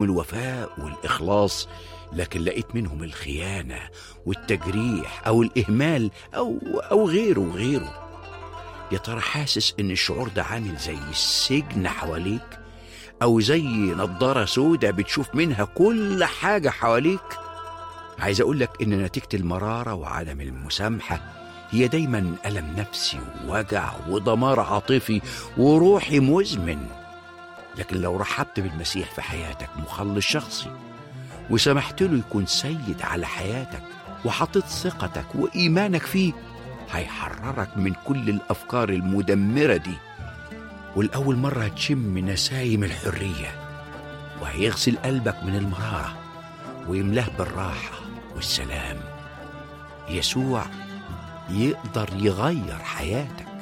الوفاء والإخلاص لكن لقيت منهم الخيانة والتجريح أو الإهمال أو أو غيره وغيره يا ترى حاسس إن الشعور ده عامل زي السجن حواليك أو زي نضارة سودة بتشوف منها كل حاجة حواليك عايز أقولك إن نتيجة المرارة وعدم المسامحة هي دايما ألم نفسي ووجع ودمار عاطفي وروحي مزمن لكن لو رحبت بالمسيح في حياتك مخلص شخصي وسمحت له يكون سيد على حياتك وحطيت ثقتك وإيمانك فيه هيحررك من كل الأفكار المدمرة دي والأول مرة هتشم نسايم الحرية وهيغسل قلبك من المرارة ويملاه بالراحة والسلام يسوع يقدر يغير حياتك